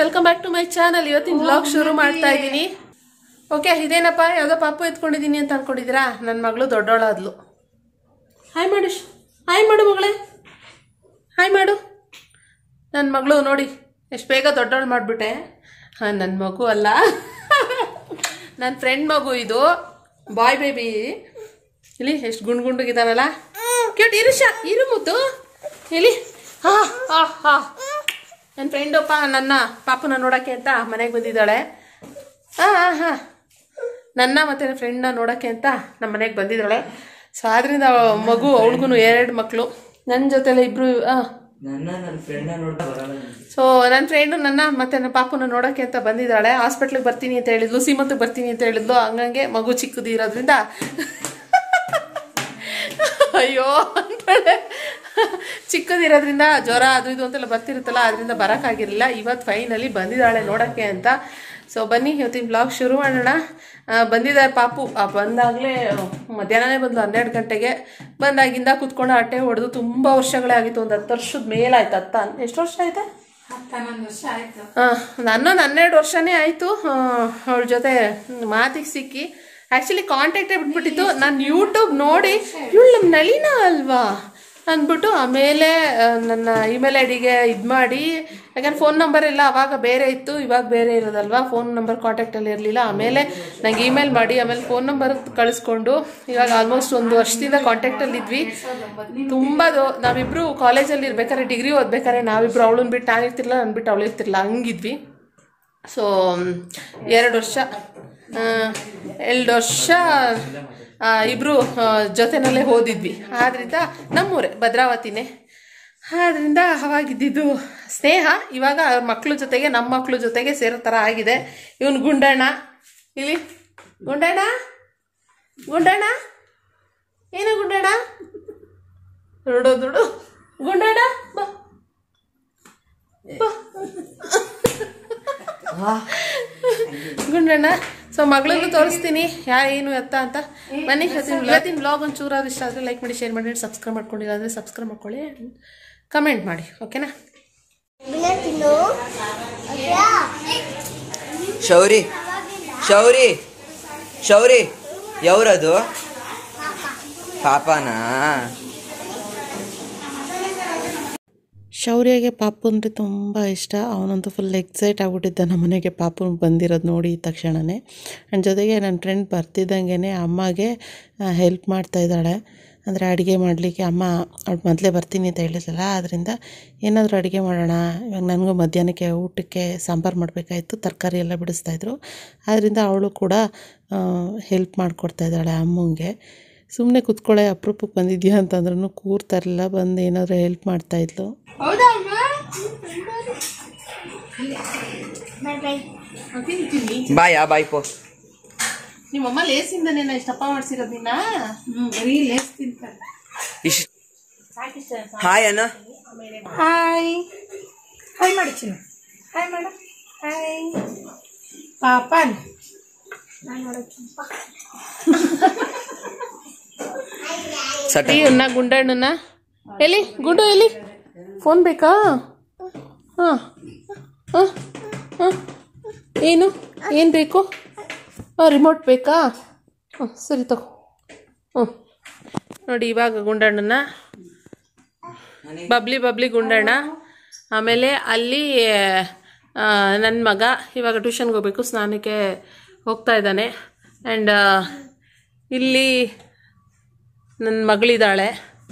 Welcome back to my channel ಇವತ್ತಿನ blog ಶುರು ಮಾಡ್ತಾ ಇದ್ದೀನಿ ಓಕೆ ಇದೇನಪ್ಪ ಯಾವುದೋ ಪಾಪು ಎತ್ಕೊಂಡಿದ್ದೀನಿ ಅಂತ ಅನ್ಕೊಂಡಿದ್ದೀರಾ ನನ್ನ ಮಗಳು ದೊಡ್ಡವಳಾದ್ಲು ಹಾಯ್ ಮಾಡು ಶ್- ಹಾಯ್ ಮಾಡು ಮಗಳೇ ಹಾಯ್ ಮಾಡು ನನ್ನ ಮಗಳು ನೋಡಿ ಎಷ್ಟು ಬೇಗ ದೊಡ್ಡವಳು ಮಾಡಿಬಿಟ್ಟೆ ಹಾಂ ನನ್ನ ಮಗು ಅಲ್ಲ ನನ್ನ ಫ್ರೆಂಡ್ ಮಗು ಇದು ಬಾಯ್ ಬೇಬಿ ಇಲ್ಲಿ ಎಷ್ಟು ಗುಂಡು ಗುಂಡುಗಿದಾನಲ್ಲ ಕ್ಯೂಟ್ ಇರು ಶಾ ಇರು ಮುದ್ದು ಇಲ್ಲಿ ಹಾ ಹಾ ಹಾ ನನ್ನ ಫ್ರೆಂಡಪ್ಪ ನನ್ನ ಪಾಪನ ನೋಡೋಕ್ಕೆ ಅಂತ ಮನೆಗೆ ಬಂದಿದ್ದಾಳೆ ಹಾಂ ಹಾಂ ಹಾಂ ನನ್ನ ಮತ್ತು ನನ್ನ ಫ್ರೆಂಡ್ನ ನೋಡೋಕ್ಕೆ ಅಂತ ನಮ್ಮ ಮನೆಗೆ ಬಂದಿದ್ದಾಳೆ ಸೊ ಆದ್ರಿಂದ ಅವ- ಮಗು ಅವಳಿಗೂ ಎರಡು ಮಕ್ಕಳು ನನ್ನ ಜೊತೆಲೆ ಇಬ್ಬರು ಹಾಂ ನನ್ನ ನನ್ನ ಫ್ರೆಂಡ್ ನೋಡ್ತಾ ಬರಲ್ಲ ಸೊ ನನ್ನ ಫ್ರೆಂಡು ನನ್ನ ಮತ್ತೆ ನನ್ನ ಪಾಪನ ನೋಡೋಕ್ಕೆ ಅಂತ ಬಂದಿದ್ದಾಳೆ ಹಾಸ್ಪಿಟ್ಲಿಗೆ ಬರ್ತೀನಿ ಅಂತ ಹೇಳಿದ್ಲು ಸೀಮಂತಕ್ಕೆ ಬರ್ತೀನಿ ಅಂತ ಹೇಳಿದ್ಲು ಹಂಗಂಗೆ ಮಗು ಚಿಕ್ಕದು ಇರೋದ್ರಿಂದ ಅಯ್ಯೋ ಅಂತಾಳೆ ಚಿಕ್ಕದಿರೋದ್ರಿಂದ ಜ್ವರ ಅದು ಇದು ಅಂತೆಲ್ಲ ಬರ್ತಿರುತ್ತಲ್ಲ ಅದರಿಂದ ಬರೋಕ್ಕಾಗಿರಲಿಲ್ಲ ಇವತ್ತು ಫೈನಲಿ ಬಂದಿದ್ದಾಳೆ ನೋಡೋಕ್ಕೆ ಅಂತ ಸೊ ಬನ್ನಿ ಇವತ್ತಿನ ಬ್ಲಾಗ್ ಶುರು ಮಾಡೋಣ ಆ, ಬಂದಿದ್ದಾರೆ ಪಾಪು ಆ, ಬಂದಾಗಲೇ ಮಧ್ಯಾಹ್ನನೇ ಬಂದು ಹನ್ನೆರಡು ಗಂಟೆಗೆ ಬಂದಾಗಿಂದ ಕುತ್ಕೊಂಡು ಅಟ್ಟೆ ಹೊಡೆದು ತುಂಬ ವರ್ಷಗಳೇ ಆಗಿತ್ತು ಒಂದು ಹತ್ತು ವರ್ಷದ ಮೇಲಾಯ್ತು ಹತ್ತ ಎಷ್ಟು ವರ್ಷ ಆಯ್ತಾ ನನ್ನೊಂದು ಹನ್ನೆರಡು ವರ್ಷನೇ ಆಯಿತು ಅವಳ ಜೊತೆ ಮಾತಿಗೆ ಸಿಕ್ಕಿ ಆ್ಯಕ್ಚುಲಿ ಕಾಂಟ್ಯಾಕ್ಟೇ ಬಿಟ್ಬಿಟ್ಟಿತ್ತು ನಾನು ಯೂಟ್ಯೂಬ್ ನೋಡಿ ಇವಳು ನಮ್ಮ ನಳಿನ ಅಲ್ವಾ ಅಂದ್ಬಿಟ್ಟು ಆಮೇಲೆ ಆ, ನನ್ನ ಇಮೇಲ್ ಐ ಡಿಗೆ ಇದು ಮಾಡಿ ಯಾಕಂದ್ರೆ ಫೋನ್ ನಂಬರ್ ಎಲ್ಲ ಅವಾಗ ಬೇರೆ ಇತ್ತು ಇವಾಗ ಬೇರೆ ಇರೋದಲ್ವಾ ಫೋನ್ ನಂಬರ್ ಕಾಂಟ್ಯಾಕ್ಟಲ್ಲಿ ಇರಲಿಲ್ಲ ಆಮೇಲೆ ನಂಗೆ ಇಮೇಲ್ ಮಾಡಿ ಆಮೇಲೆ ಫೋನ್ ನಂಬರ್ ಕಳಿಸ್ಕೊಂಡು ಇವಾಗ ಆಲ್ಮೋಸ್ಟ್ ಒಂದು ವರ್ಷದಿಂದ ಕಾಂಟ್ಯಾಕ್ಟಲ್ಲಿ ಇದ್ವಿ ತುಂಬ ದೊ- ನಾವಿಬ್ರು ಕಾಲೇಜಲ್ಲಿ ಇರ್ಬೇಕಾದ್ರೆ ಡಿಗ್ರಿ ಓದ್ಬೇಕಾದ್ರೆ ನಾವಿಬ್ರು ಅವಳನ್ನ ಬಿಟ್ಟು ನಾನು ಇರ್ತಿರ್ಲಿಲ್ಲ ನಾನು ಬಿಟ್ಟು ಅವಳು ಇರ್ತಿರ್ಲಿಲ್ಲ ಹಂಗಿದ್ವಿ ಸೊ ಎರಡು ವರ್ಷ ಆ, ಎರಡು ವರ್ಷ ಆ, ಇಬ್ರು ಆ, ಜೊತೆನಲ್ಲೇ ಓದಿದ್ವಿ ಆದ್ರಿಂದ ನಮ್ಮೂರೇ ಭದ್ರಾವತಿನೇ ಆದ್ರಿಂದ ಅವಾಗಿದ್ದಿದ್ದು ಸ್ನೇಹ ಇವಾಗ ಅವ್ರ ಮಕ್ಳ ಜೊತೆಗೆ ನಮ್ಮ ಮಕ್ಳ ಜೊತೆಗೆ ಸೇರೋ ಥರ ಆಗಿದೆ ಇವನು ಗುಂಡಣ್ಣ ಇಲ್ಲಿ ಗುಂಡಣ್ಣ ಗುಂಡಣ್ಣ ಏನು ಗುಂಡಣ್ಣ ದುಡು ದುಡು ಗುಂಡಣ್ಣ ಬಾ ಬಾ ಗುಂಡಣ್ಣ ಸೊ ಮಗಳಿಗೂ ತೋರಿಸ್ತೀನಿ ಯಾರು ಏನು ಎತ್ತ ಅಂತ ಬನ್ನಿ ಇವತ್ತಿನ ಇವತ್ತಿನ ಬ್ಲಾಗ್ ಒಂದು ಚೂರಾದ್ರು ಇಷ್ಟ ಆದರೆ ಲೈಕ್ ಮಾಡಿ ಶೇರ್ ಮಾಡಿ ಸಬ್ಸ್ಕ್ರೈಬ್ ಮಾಡ್ಕೊಂಡಿಲ್ಲ ಅಂದರೆ ಸಬ್ಸ್ಕ್ರೈಬ್ ಮಾಡ್ಕೊಳ್ಳಿ ಕಮೆಂಟ್ ಮಾಡಿ ಓಕೆನಾ ಶೌರಿ ಶೌರಿ ಶೌರಿ ಯಾವ್ರದು ಪಾಪನಾ ಶೌರ್ಯಗೆ ಪಾಪು ಅಂದರೆ ತುಂಬ ಇಷ್ಟ ಅವನಂತೂ ಫುಲ್ ಎಕ್ಸೈಟ್ ಆಗ್ಬಿಟ್ಟಿದ್ದ ನಮ್ಮ ಮನೆಗೆ ಪಾಪು ಬಂದಿರೋದು ನೋಡಿ ತಕ್ಷಣವೇ ಆ್ಯಂಡ್ ಜೊತೆಗೆ ನನ್ನ ಫ್ರೆಂಡ್ ಬರ್ತಿದ್ದಂಗೆ ಅಮ್ಮಗೆ ಹೆಲ್ಪ್ ಮಾಡ್ತಾ ಇದ್ದಾಳೆ ಅಂದರೆ ಅಡುಗೆ ಮಾಡಲಿಕ್ಕೆ ಅಮ್ಮ ಅವ್ಳು ಮೊದಲೇ ಬರ್ತೀನಿ ಅಂತ ಹೇಳಿದ್ರಲ್ಲ ಅದರಿಂದ ಏನಾದರೂ ಅಡುಗೆ ಮಾಡೋಣ ಇವಾಗ ನನಗೂ ಮಧ್ಯಾಹ್ನಕ್ಕೆ ಊಟಕ್ಕೆ ಸಾಂಬಾರು ಮಾಡಬೇಕಾಯ್ತು ತರಕಾರಿ ಎಲ್ಲ ಬಿಡಿಸ್ತಾಯಿದ್ರು ಆದ್ದರಿಂದ ಅವಳು ಕೂಡ ಹೆಲ್ಪ್ ಮಾಡಿಕೊಡ್ತಾ ಇದ್ದಾಳೆ ಅಮ್ಮಂಗೆ ಸುಮ್ಮನೆ ಕುತ್ಕೊಳ್ಳೆ ಅಪರೂಪಕ್ಕೆ ಬಂದಿದ್ಯಾ ಅಂತಂದ್ರೂ ಕೂರ್ತಾ ಇರಲಿಲ್ಲ ಬಂದು ಏನಾದರೂ ಹೆಲ್ಪ್ ಮಾಡ್ತಾಯಿದ್ಲು ಬಾಯ್ ಆ ಬಾಯ್ ಪೋ ನಿಮ್ಮಮ್ಮ ಲೇಸಿಂದನೇನ ಇಷ್ಟಪ್ಪ ಮಾಡ್ಸಿರೋದು ನಿನ್ನ ಬರೀ ಲೇಸ್ ತಿಂತಾರೆ ಇಶ್ ಹಾಯ್ ಅಣ್ಣ ಹಾಯ್ ಹಾಯ್ ಮಾಡಿ ಚಿನ್ನ ಹಾಯ್ ಮಾಡ ಹಾಯ್ ಪಾಪನ್ ಸಟ ಇವನ್ನ ಗುಂಡಣ್ಣನ ಎಲ್ಲಿ ಗುಂಡು ಎಲ್ಲಿ ಫೋನ್ ಬೇಕಾ ಹಾಂ ಹಾಂ ಹಾಂ ಏನು ಏನು ಬೇಕು ಹಾಂ ರಿಮೋಟ್ ಬೇಕಾ ಹ್ಞೂ ಸರಿ ತಗೋ ಹ್ಞೂ ನೋಡಿ ಇವಾಗ ಗುಂಡಣ್ಣನ ಬಬ್ಲಿ ಬಬ್ಲಿ ಗುಂಡಣ್ಣ ಆಮೇಲೆ ಅಲ್ಲಿ ನನ್ನ ಮಗ ಇವಾಗ ಟ್ಯೂಷನ್ಗೆ ಹೋಗ್ಬೇಕು ಸ್ನಾನಕ್ಕೆ ಹೋಗ್ತಾ ಇದ್ದಾನೆ ಆ್ಯಂಡ್ ಇಲ್ಲಿ ನನ್ನ ಮಗಳಿದ್ದಾಳೆ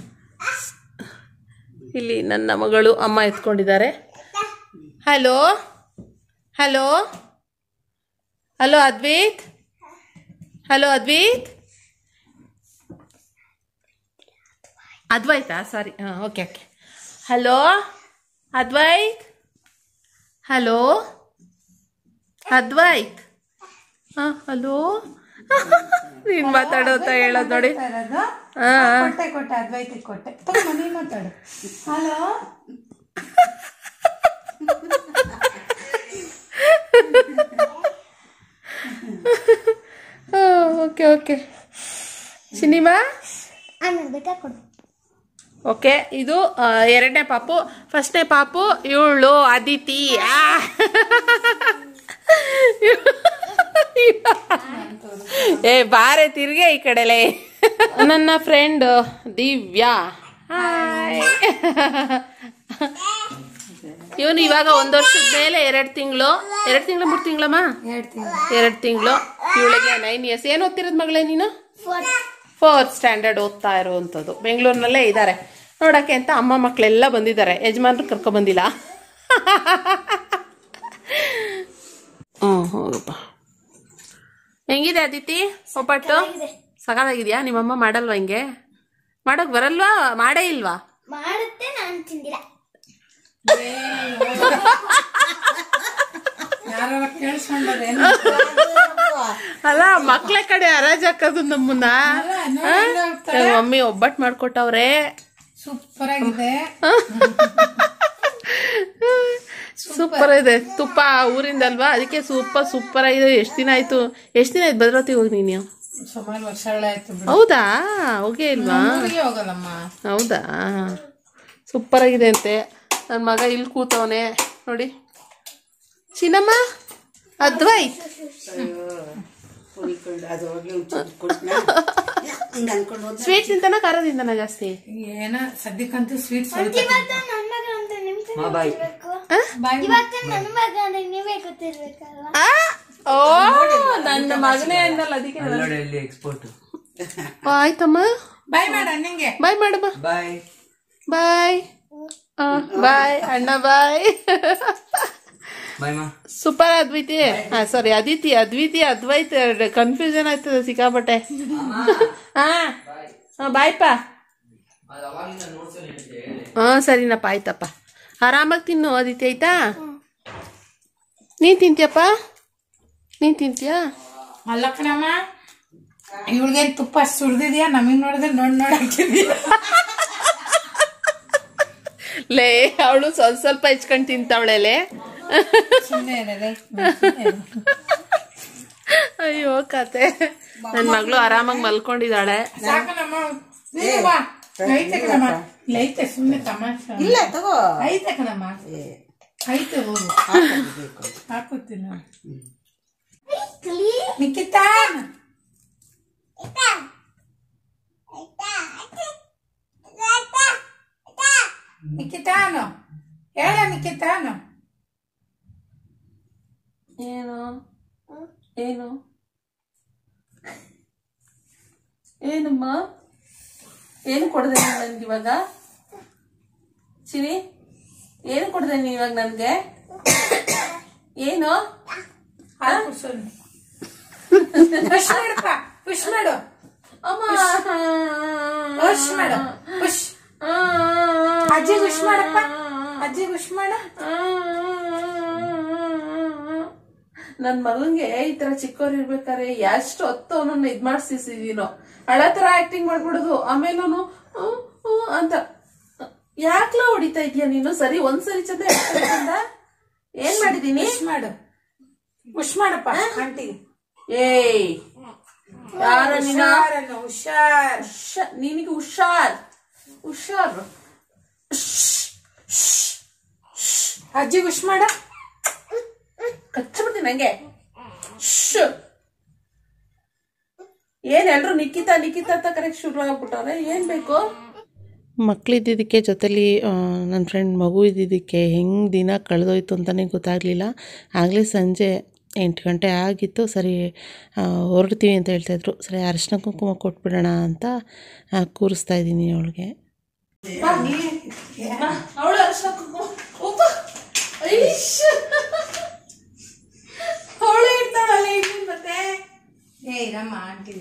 ಇಲ್ಲಿ ನನ್ನ ಮಗಳು ಅಮ್ಮ ಎತ್ಕೊಂಡಿದ್ದಾರೆ hello hello hello Advait hello Advait Advaita sorry ಹಾಂ okay okay hello Advait hello Advait ಹಾಂ ಹಲೋ ನೀನು ಮಾತಾಡೋತ ಹೇಳೋದು ನೋಡಿ ಹಾಂ ಕೊಟ್ಟೆ ಕೊಟ್ಟೆ ಅದ್ವೈತಿಗೆ ಕೊಟ್ಟೆ ತಗೊಂಡು ನೀನು ಮಾತಾಡು hello okay okay cinema okay ಇದು ಆ, ಎರಡನೇ ಪಾಪು ಫಸ್ಟ್ನೇ ಪಾಪು ಇವಳು ಅದಿತಿ ಆ. ಏ ಬಾರೆ ತಿರ್ಗೆ ಈ ಕಡೆಲೆ ನನ್ನ ಫ್ರೆಂಡ್ ದಿವ್ಯಾ ಹಾಯ್ ಇವನು ಇವಾಗ ಒಂದು ವರ್ಷದ ಮೇಲೆ ಎರಡು ತಿಂಗಳು ಎರಡು ತಿಂಗಳು ಮೂರು ತಿಂಗಳಮ್ಮ ಎರಡು ತಿಂಗಳು ಇವಳಿಗೆ ನೈನ್ ಇಯರ್ಸ್ ಏನು ಓದ್ತಿರೋದು ಮಗಳೇ ನೀನು ಫೋರ್ತ್ ಸ್ಟ್ಯಾಂಡರ್ಡ್ ಓದ್ತಾ ಇರುವಂಥದ್ದು ಬೆಂಗಳೂರಿನಲ್ಲೇ ಇದ್ದಾರೆ ನೋಡಕ್ಕೆ ಅಂತ ಅಮ್ಮ ಮಕ್ಕಳೆಲ್ಲ ಬಂದಿದ್ದಾರೆ ಯಜಮಾನ್ರು ಕರ್ಕೊ ಬಂದಿಲ್ಲ ಹ್ಞೂ ಹೌದಪ್ಪ ಹೆಂಗಿದೆ ಅದಿತಿ ಒಬ್ಬಟ್ಟು ಸಗಾದಾಗಿದ್ಯಾ ನಿಮ್ಮಮ್ಮ ಮಾಡಲ್ವಾ ಹಿಂಗೆ ಮಾಡೋಕ್ ಬರಲ್ವಾ ಮಾಡೇ ಇಲ್ವಾ ಮಾಡುತ್ತೆ ನಾನು ತಿಂದಿಲ್ಲ ಯಾರು ಕೇಳಿಸ್ಕೊಂಡವ್ರೆ ಅಲ್ಲ ಮಕ್ಳ ಕಡೆ ಹರಾಜ್ ಹಾಕೋದು ನಮ್ಮನ್ನ ಆ? ಏ, ಮಮ್ಮಿ ಒಬ್ಬಟ್ಟು ಮಾಡ್ಕೊಟ್ಟವ್ರೆ ಸೂಪರ್ ಆಗಿದೆ ಸೂಪರ್ ಇದೆ ತುಪ್ಪ ಊರಿಂದಲ್ವಾ ಅದಕ್ಕೆ ಸೂಪರ್ ಸೂಪರ್ ಆಗಿದೆ ಎಷ್ಟು ದಿನ ಆಯ್ತು ಎಷ್ಟು ದಿನ ಆಯ್ತು ಭದ್ರಾವತಿ ಹೋಗಿ ನೀನು ಸುಮಾರು ವರ್ಷಗಳಾಯ್ತು ಬಿಡು ಹೌದಾ ಹೋಗೇ ಇಲ್ವಾ ಊರಿಗೆ ಹೋಗಲ್ಲಮ್ಮ ಹೌದಾ ಸೂಪರ್ ಆಗಿದೆ ಅಂತೆ ನನ್ನ ಮಗ ಇಲ್ಲಿ ಕೂತವನೆ ನೋಡಿ ಚಿನ್ನಮ್ಮ ಅದ್ವೈತ್ ಸ್ವೀಟ್ ತಿಂತಾನ ಖಾರ ತಿಂತಾನ ಜಾಸ್ತಿ ಏನ ಸದ್ಯಕ್ಕಂತೂ ಸ್ವೀಟ್ಸ್ ಇವತ್ತು ನನ್ನ ಮಗ ಅಂತ ನಿಮ್ ಹಾ ಬಾಯ್ ಇವತ್ತು ನನ್ನ ಮಗ ಅಂದ್ರೆ ನೀವೇ ಗೊತ್ತಿರ್ಬೇಕಲ್ವಾ ಆ? ಓ ನನ್ನ ಮಗನೇ ಅನ್ನಲ್ಲ ಅದಕ್ಕೆ ನಾನು- ಕಲ್ಲಡೆಯಲ್ಲಿ ಎಕ್ಸ್ಪೋರ್ಟ್ ಆಯ್ತಮ್ಮ ಬಾಯ್ ಮಾಡ ನಿಂಗೆ ಬಾಯ್ ಮಾಡಮ್ಮ ಬಾಯ್ ಬಾಯ್ ಬಾಯ್ ಅಣ್ಣ ಬಾಯ್ ಬಾಯ್ ಮಾ ಸೂಪರ್ ಅದ್ವೈತಿ ಹಾ ಸಾರಿ ಅದಿತಿ ಅದ್ವಿತಿ ಅದ್ವೈತ್ ಕನ್ಫ್ಯೂಷನ್ ಆಯ್ತದ ಸಿಕ್ಕಾಪಟ್ಟೆ ಹಾ ಹಾ ಬಾಯ್ಪ ಹಾ ಸರಿನಪ್ಪ ಆಯ್ತಪ್ಪ ಆರಾಮಾಗಿ ತಿನ್ನು ಅದಿತಿ ಆಯ್ತಾ ನೀನ್ ತಿಂತೀಯಪ್ಪ ನೀನ್ ತಿಂತೀಯಾ ಅಲ್ಲ ಕಣಮ್ಮ ಇವಳಿಗೇನ್ ತುಪ್ಪ ಸುಡ್ದಿದ್ಯಾ ನಮಗ್ ನೋಡಿದ್ರೆ ನೋಡ್ ನೋಡ್ ಹಾಕಿದ್ಯಾ ಲೇ ಅವಳು ಸ್ವಲ್ಪ ಸ್ವಲ್ಪ ಹೆಚ್ಕೊಂಡು ತಿಂತಾವಳೆಲೆ ಸುಮ್ಮನೆ ಇರಲೇ ಅಯ್ಯೋ ಕತೆ ನನ್ನ ಮಗಳು ಆರಾಮಾಗಿ ಮಲ್ಕೊಂಡಿದ್ದಾಳೆ ಸಾಕನಮ್ಮ ನೀನು ಬಾ ಐತೆ ಕಣಮ್ಮ ಇಲ್ಲ ಐತೆ ಸುಮ್ಮನೆ ತಮಾಷೆ ಇಲ್ಲ ತಗೋ ಐತೆ ಕಣಮ್ಮ ಐತೆ ಹೋಗು ಹಾಕೋತೀನಿ ನಾನು. ನಿಖಿತಾ ನಿಖಿತಾನು ಹೇಳ ನಿಖಿತಾನು ಏನು ಏನು ಏನಮ್ಮ ಏನು ಕೊಡದೆ ನನ್ಗೆ ಇವಾಗ ಚಿನಿ ಏನು ಕೊಡದೆ ನೀನು ಇವಾಗ ನನ್ಗೆ ಏನು ಹಾಲು ಕುಡ್ಸೋನು ಪುಷ್ ಮಾಡಪ್ಪ ಪುಷ್ ಮಾಡು ಅಮ್ಮ ಪುಷ್ ಮಾಡು ಪುಷ್ ಅಜ್ಜಿ ಪುಷ್ ಮಾಡಪ್ಪ ಅಜ್ಜಿ ಪುಷ್ ಮಾಡು ನನ್ ಮಗನ್ಗೆ ಈ ತರ ಚಿಕ್ಕವ್ರು ಇರ್ಬೇಕಾರೆ ಎಷ್ಟು ಹೊತ್ತು ಅವನನ್ನ ಇದ್ ಮಾಡ್ಸಿದೀನೋ ಹಳ ತರ ಆಕ್ಟಿಂಗ್ ಮಾಡ್ಬಿಡೋದು ಆಮೇಲೆ ಅವನು ಅಂತ ಯಾಕ್ಲ ಹೊಡಿತಾ ಇದೀಯ ನೀನು ಸರಿ ಒಂದ್ಸರಿ ಚಂದ ಹೇಳ್ಕೊಂಡ? ಏನ್ ಮಾಡಿದೀನಿ ಪುಷ್ ಮಾಡು ಪುಷ್ ಮಾಡಪ್ಪ ಆಂಟಿ ಏಯ್ ಯಾರ ನೀನ ಹುಷಾರನ್ನು ಹುಷಾರ್ ಹುಷ- ನಿನಗೆ ಹುಷಾರ್ ಹುಷಾರ್ ಅಜ್ಜಿ ಪುಷ್ ಮಾಡ ಕಚ್ಚಿಬಿಡ್ತೀನಿ ನಂಗೆ ಶ್. ಏನ್ ಎಲ್ರು ನಿಖಿತಾ ನಿಖಿತಾ ಅಂತ ಕರೆಕ್ಟ್ ಶುರು ಆಗ್ಬಿಟ್ಟವ್ರೆ ಏನ್ ಬೇಕು ಮಕ್ಕಳಿದ್ದಿದ್ದಕ್ಕೆ ಜೊತೆಲಿ ನನ್ನ ಫ್ರೆಂಡ್ ಮಗು ಇದ್ದಿದ್ದಕ್ಕೆ ಹೆಂಗೆ ದಿನ ಕಳೆದೋಯ್ತು ಅಂತಲೇ ಗೊತ್ತಾಗಲಿಲ್ಲ ಆಗಲೇ ಸಂಜೆ ಎಂಟು ಗಂಟೆ ಆಗಿತ್ತು ಸರಿ ಆ, ಹೊರಡ್ತೀವಿ ಅಂತ ಹೇಳ್ತಾಯಿದ್ರು ಸರಿ ಅರಿಶಿನ ಕುಂಕುಮ ಕೊಟ್ಬಿಡೋಣ ಅಂತ ಆ, ಕೂರಿಸ್ತಾ ಇದ್ದೀನಿ ಅವಳಿಗೆ ಅವಳು ಅರ್ಶಿನ ಕುಂಕುಮ ಉಪ್ಪ ಐಶ್. ಅವಳು ಇರ್ತಾಳಲ್ಲ ಇಲ್ಲಿ ಮತ್ತೆ ಏ ಇರಮ್ಮ ಆಂಟಿ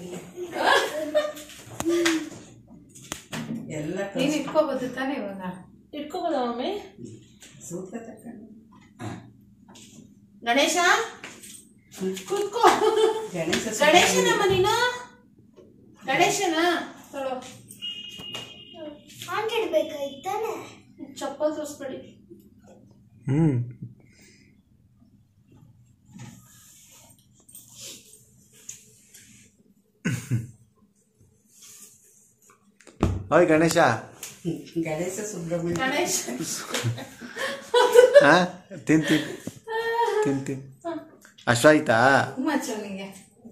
ನೀನ್ ಇಟ್ಕೋಬಹುದು ತಾನೇ ಇವಾಗ ಇಟ್ಕೋಬೋದ ಮಮ್ಮಿ ಗಣೇಶ ಕೂತ್ಕೋ ಗಣೇಶನಮ್ಮ ನೀನು ಗಣೇಶನ ತೊಳೋ ಹಾಕಿಡ್ಬೇಕಾಯ್ತಾನೆ ಚಪ್ಪಲ್ ತೋರಿಸ್ಬೇಡಿ ಹ್ಮ್ ಓಯ್ ಗಣೇಶ ಗಣೇಶ ಸುಬ್ರಹ್ಮಣ್ಯ ಗಣೇಶ ಹಾ ತಿನ್ ತಿನ್ ತಿನ್ ತಿನ್ ಅಷ್ಟ ಆಯ್ತಾ ಮಚ್ಚನಿಗೆ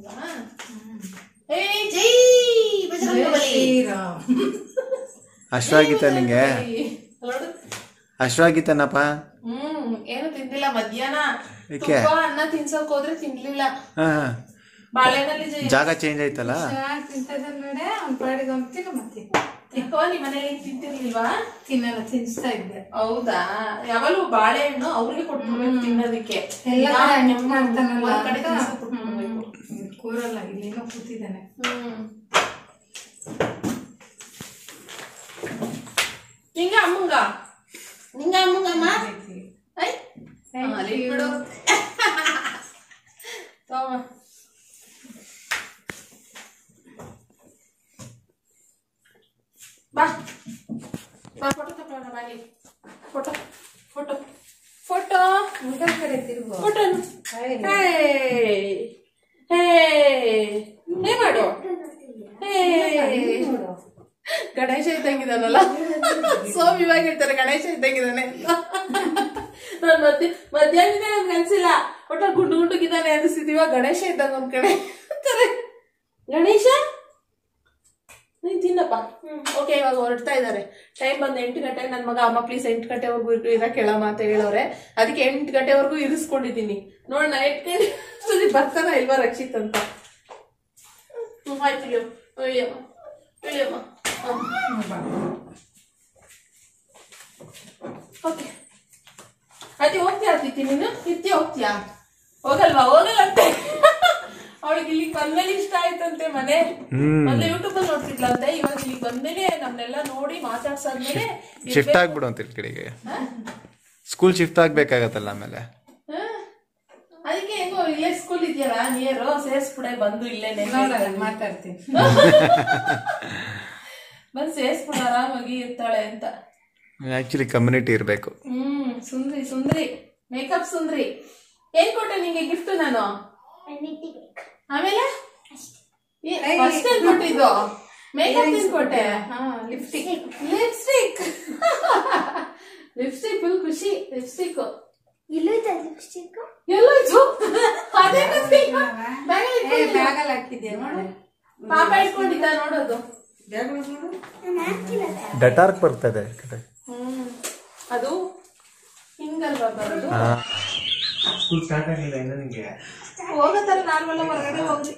ಏ ಜೈ ಬಜರಂಗಬಲಿ ಶ್ರೀರಾಮ್ ಅಷ್ಟ ಆಗಿತ್ತ ನಿಂಗೆ ನೋಡು. ಅಷ್ಟ ಆಗಿತ್ತನಪ್ಪ ಹ್ಮ್ ಏನು ತಿಂದಿಲ್ಲ ಮಧ್ಯಾಹ್ನ ಏಕೆ? ತುಪ್ಪ ಅನ್ನ ತಿನ್ಸಕ್ ಹೋದ್ರೆ ತಿನ್ಲಿಲ್ಲ ಹಾ ಬಾಳೆನಲ್ಲಿ ಜೈ- ಜಾಗ ಚೇಂಜ್ ಆಯ್ತಲ್ಲ ತಿಂತದ ನೋಡೆ ಅವ್ನ ಪಾಡಿಗೆ ಅವ್ನು ತಿನ್ನು ಮತ್ತೆ ಯಾಕೋ ನಿಮ್ ಮನೇಲಿ ಏನ್ ತಿಂತಿರ್ಲಿಲ್ವಾ ತಿನ್ನಲ್ಲ ತಿನ್ನಿಸ್ತಾ ಇದ್ದೆ ಹೌದಾ ಯಾವಾಗಲೂ ಬಾಳೆಹಣ್ಣು ಅವ್ರಿಗೆ ಕೊಟ್ಬಿಡ್ಬೇಕು ತಿನ್ನೋದಕ್ಕೆ ಎಲ್ಲ ನಾನು ಕಡೆ ಹಣ್ಣು ನಮ್ಮ ಮಾಡ್ತಾನಲ್ಲ ಒಂದ್ ಕಡೆ ಅಂತ. ತಿನ್ಸಕ್ ಕೊಟ್ಬಿಡ್ಬೇಕು. ಹ್ಮ್. ಕೂರಲ್ಲ ಇಲ್ಲೇನೋ ಕೂತಿದ್ದಾನೆ ಹ್ಮ್ ನಿಂಗ ಅಮ್ಮಂಗ ನಿಂಗ ಅಮ್ಮಂಗಮ್ಮ ಐ ಹಾ, ಅಲ್ಲಿ ಇಟ್ಬಿಡು. ತಗೋ. ಬಾ ಬಾ ಫೋಟೋ ತಗೊಳ್ಳೋಣ ಬಾ ಇಲ್ಲಿ. ಫೋಟೋ ಫೋಟೋ ಫೋಟೋ ಮುಖದ ಕಡೆ ತಿರುಗು ಫೋಟೋ ಹೇ ಹೇ ಹೇ ಮಾಡು ಹೇ ಗಣೇಶ ಇದ್ದಂಗಿದಾನಲ್ಲ ಸೋಮ್ ಇವಾಗ ಹೇಳ್ತಾರೆ ಗಣೇಶ ಇದ್ದಂಗಿದಾನೆ ನಾನ್ ಮತ್ತೆ ಮಧ್ಯಾಹ್ನ ನನ್ಗೆ ಅನ್ಸಿಲ್ಲ ಒಟ್ಟ ಗುಂಡು ಗುಂಡುಗಿದ್ದಾನೆ ಅನಿಸ್ತಿದ್ ಇವಾಗ ಗಣೇಶ ಇದ್ದಂಗ ಒಂದ್ ಕಡೆ ಅಂತಾರೆ. ಗಣೇಶ ನೀನ್ ತಿನ್ನಪ್ಪ ಹ್ಮ್ ಓಕೆ ಇವಾಗ ಹೊರಡ್ತಾ ಇದ್ದಾರೆ ಟೈಮ್ ಬಂದು ಎಂಟು ಗಂಟೆ ನನ್ನ ಮಗ ಅಮ್ಮ ಪ್ಲೀಸ್ ಎಂಟು ಗಂಟೆವರೆಗೂ ಇರು ಇರಕ್ಕೆ ಹೇಳಮ್ಮ ಅಂತ ಹೇಳೋರೆ ಅದಕ್ಕೆ ಎಂಟು ಗಂಟೆವರೆಗೂ ಇರಿಸ್ಕೊಂಡಿದ್ದೀನಿ ನೋಡೋಣ ಎಂಟು ಗಂಟೆ ಅಷ್ಟೊತ್ತಿಗೆ ಬರ್ತಾನ ಇಲ್ವಾ ರಕ್ಷಿತ್ ಅಂತ ಹ್ಮ್ ಆಯ್ತು ಇಳಿಯೋ ಇಳಿಯಮ್ಮ ಇಳಿಯಮ್ಮ ಓಕೆ ಅತಿ ಹೋಗ್ತೀಯಾ ಅತಿಥಿ ನೀನು ಇತ್ತಿ ಹೋಗ್ತೀಯಾ ಹೋಗಲ್ವಾ ಹೋಗಲ್ಲ ಅಂತೆ ಅವಳಿಗೆ ಇಲ್ಲಿಗೆ ಬಂದ್ಮೇಲೆ ಇಷ್ಟ ಆಯ್ತಂತೆ ಮನೆ ಮೊದ್ಲು ಯೂಟ್ಯೂಬ್ ಅಲ್ಲಿ ನೋಡ್ತಿದ್ಲಂತೆ ಇವಾಗ ಇಲ್ಲಿಗೆ ಬಂದ್ಮೇಲೆ ನಮ್ನೆಲ್ಲ ನೋಡಿ ಮಾತಾಡ್ಸಾದ್ಮೇಲೆ ಶಿಫ್ಟ್ ಆಗ್ಬಿಡು ಅಂತ ಈ ಕಡೆಗೆ ಸ್ಕೂಲ್ ಶಿಫ್ಟ್ ಆಗ್ಬೇಕಾಗತ್ತಲ್ಲ ಆಮೇಲೆ ಹಾ. ಅದಕ್ಕೆ ಹೆಂಗೋ ಇಲ್ಲೇ ಸ್ಕೂಲ್ ಇದೆಯಲ್ಲ ನಿಯರು ಸೇರ್ಸ್ಬಿಡೆ ಬಂದು ಇಲ್ಲೇನೆ ನೋಡಲ್ಲ ಮಾತಾಡ್ತೀನಿ ಬಂದು ಸೇರ್ಸ್ಬಿಡ ಆರಾಮಾಗಿ ಇರ್ತಾಳೆ ಅಂತ ಆಕ್ಚುಲಿ ಕಮ್ಯುನಿಟಿ ಇರಬೇಕು ಹ್ಮ್ ಸುಂದ್ರಿ ಸುಂದ್ರಿ ಮೇಕಪ್ ಸುಂದ್ರಿ ಏನ್ ಕೊಟ್ಟೆ ನಿಂಗೆ ಗಿಫ್ಟ್ ನಾನು ಆಮೇಲೆ ಫಸ್ಟ್ ಏನ್ ಕೊಟ್ಟಿದ್ದು ಮೇಕಪ್ ಏನ್ ಕೊಟ್ಟೆ ಲಿಪ್ಸ್ಟಿಕ್ ಲಿಪ್ಸ್ಟಿಕ್ ಲಿಪ್ಸ್ಟಿಕ್ ಫುಲ್ ಖುಷಿ ಲಿಪ್ಸ್ಟಿಕ್ ಇಲ್ಲೈತೆ ಲಿಪ್ಸ್ಟಿಕ್ ಎಲ್ಲೋಯ್ತು ಅದೇ ಬ್ಯಾಗ್ ಏ ಬ್ಯಾಗಲ್ಲಿ ಹಾಕಿದ್ಯಾ ನೋಡು ಪಾಪ ಇಟ್ಕೊಂಡಿದ್ದ ನೋಡೋದು ನಾನು ಹಾಕಿಲ್ಲ ಡಟಾರ್ಕ್ ಬರ್ತದೆ ಹ್ಮ್ ಅದು ಹಿಂಗಲ್ವಾ ಬರೋದು ಸ್ಕೂಲ್ ಸ್ಟಾರ್ಟ್ ಆಗಿಲ್ಲ ಇನ್ನು ನಿಂಗೆ ಹೋಗತ್ತಲ್ಲ ನಾರ್ಮಲ್ ಹೊರಗಡೆ ಹೋಗ್ಲಿ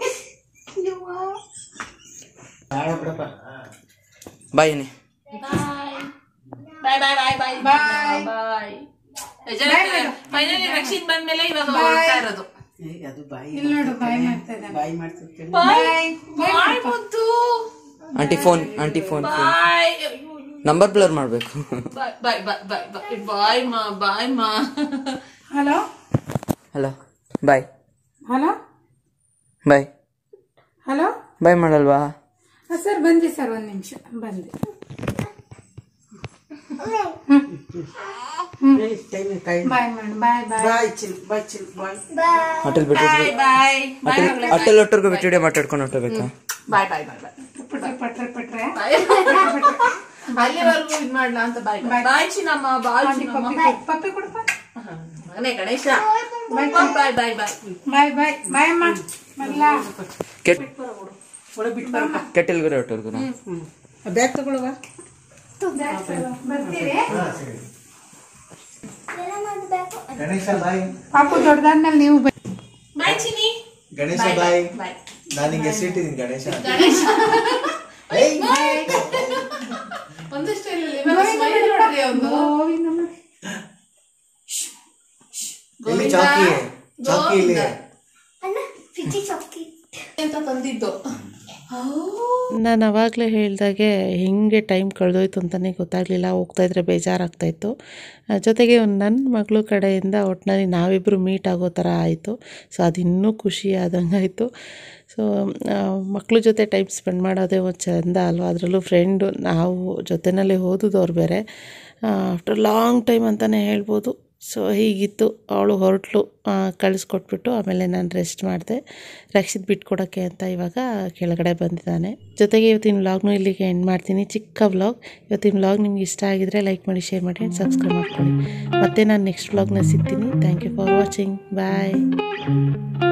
ಬಾಯ್ ಏನೇ ಬಾಯ್ ಬಾಯ್ ಬಾಯ್ ಬಾಯ್ ಬಾಯ್ ಬಾಯ್ ಫೈನಲಿ ರಕ್ಷಿತ್ ಬಂದ್ಮೇಲೆ ಇವಾಗ ಹೋಗ್ತಾ ಇರೋದು ಅದು ಬಾಯಿ ಇಲ್ಲಿ ನೋಡು ಬಾಯಿ ಮಾಡ್ತಾ ಇದ್ದಾನೆ ಬಾಯಿ ಮಾಡ್ತಿರ್ತೀನಿ ಬಾಯ್ ಬಾಯ್ ಮುದ್ದು aunty phone aunty phone bye number blur ಮಾಡಬೇಕು ಬಾಯ್ ಬಾಯ್ ಬಾಯ್ ಬಾಯ್ ಬಾಯ್ ಬಾಯ್ ಮಾ ಬಾಯ್ ಮಾ hello hello bye hello bye hello bye ಮಾಡಲ್ವಾ ಸರ್ ಬಂದಿ ಸರ್ ಒಂದು ನಿಮಿಷ ಬಂದೆ ಬಾಯ್ ಮಾಡಿ ಬಾಯ್ ಬಾಯ್ ಹೋಟೆಲ್ ಬಿಟ್ಟು ಬಾಯ್ ಬಾಯ್ ಹೋಟೆಲ್ ಹೋಟೆಲ್ ಒಟ್ಟರ್ಗೂ ಬಿಟ್ಟು ವಿಡಿಯೋ ಮಾತಾಡ್ಕೊಂಡು ಹೊಟ್ಟೋಬೇಕಾ ಬಾಯ್ ಬಾಯ್ ಬಾಯ್ ಬಾಯ್ ಪಟ್ರೆ ಪಟ್ರೆ ಪಟ್ರೆ ಅಲ್ಲಿವರೆಗೂ ಇದ್ ಮಾಡ್ಲಾ ಅಂತ ಬಾಯ್ ಬಾಯ್ ಬಾಯ್ ಚಿನ್ನಮ್ಮ ಬಾಯ್ ಚಿನ್ನಮ್ಮ ಪಪ್ಪಿ ಪಪ್ಪಿ ಕೊಡಪ್ಪ ಮಗನೇ ಗಣೇಶ ಬಾಯ್ ಬಾಯ್ ಬಾಯ್ ಬಾಯ್ ಬಾಯ್ ಬಾಯ್ ಬಾಯ್ ಅಮ್ಮ ಮಲ್ಲ ಕೆಟ್ ಕೆಟ್ಟಲ್ಗುರೆ ಹೊಟ್ಟರ್ಗು ಬ್ಯಾಗ್ ತಗೊಳ್ಳುವ ಬರ್ತೀರಿ ಎಲ್ಲ ಮಾಡಬೇಕು ಗಣೇಶ ಬಾಯ್ ಪಾಪು ದೊಡ್ಡದಾದ್ಮೇಲೆ ನೀವು ಬನ್ನಿ ಬಾಯ್ ಚಿನಿ ಗಣೇಶ ಬಾಯ್ ಬಾಯ್ ನಾನು ನಿಂಗೆ ಹೆಸರಿಟ್ಟಿದ್ದೀನಿ ಗಣೇಶ ಗಣೇಶ ಒಂದಷ್ಟು ಇಲ್ಲ ಇವಾಗ smile ನೋಡ್ರಿ ಅವ್ನ್ದು. ಎಲ್ಲಿ ಚಾಕಿ ಚಾಕಿ ಇಲ್ಲಿ ಅಣ್ಣ ಫಿಜಿ ಚೌಕಿ ಅಂತ ತಂದಿದ್ದು ನಾನು ಅವಾಗಲೇ ಹೇಳ್ದಾಗೆ ಹಿಂಗೆ ಟೈಮ್ ಕಳೆದೋಯ್ತು ಅಂತಲೇ ಗೊತ್ತಾಗಲಿಲ್ಲ ಹೋಗ್ತಾಯಿದ್ರೆ ಬೇಜಾರಾಗ್ತಾಯಿತ್ತು ಆ, ಜೊತೆಗೆ ನನ್ನ ಮಗಳು ಕಡೆಯಿಂದ ಒಟ್ಟಿನಲ್ಲಿ ನಾವಿಬ್ಬರು ಮೀಟ್ ಆಗೋ ಥರ ಆಯಿತು ಸೊ ಅದು ಇನ್ನೂ ಖುಷಿ ಆದಂಗೆ ಆಯಿತು ಸೊ ಮಕ್ಳ ಜೊತೆ ಟೈಮ್ ಸ್ಪೆಂಡ್ ಮಾಡೋದೇ ಒಂದು ಚಂದ ಅಲ್ವಾ ಅದರಲ್ಲೂ ಫ್ರೆಂಡು ನಾವು ಜೊತೆಯಲ್ಲಿ ಓದಿದವ್ರು ಬೇರೆ ಆಫ್ಟರ್ ಲಾಂಗ್ ಟೈಮ್ ಅಂತಲೇ ಹೇಳ್ಬೋದು ಸೊ ಹೀಗಿತ್ತು ಅವಳು ಹೊರಟ್ಲು ಕಳಿಸ್ಕೊಟ್ಬಿಟ್ಟು ಆಮೇಲೆ ನಾನು ರೆಸ್ಟ್ ಮಾಡಿದೆ ರಕ್ಷಿತ್ ಬಿಟ್ಕೊಡೋಕ್ಕೆ ಅಂತ ಇವಾಗ ಕೆಳಗಡೆ ಬಂದಿದ್ದಾನೆ ಜೊತೆಗೆ ಇವತ್ತಿನ ವ್ಲಾಗ್ನು ಇಲ್ಲಿಗೆ ಎಂಡ್ ಮಾಡ್ತೀನಿ ಚಿಕ್ಕ ವ್ಲಾಗ್ ಇವತ್ತಿನ ವ್ಲಾಗ್ ನಿಮ್ಗೆ ಇಷ್ಟ ಆಗಿದ್ರೆ ಲೈಕ್ ಮಾಡಿ ಶೇರ್ ಮಾಡಿ ಆ್ಯಂಡ್ ಸಬ್ಸ್ಕ್ರೈಬ್ ಮಾಡ್ಕೊಳ್ಳಿ ಮತ್ತೆ ನಾನು ನೆಕ್ಸ್ಟ್ ವ್ಲಾಗ್ನ ಸಿಗ್ತೀನಿ thank you for watching bye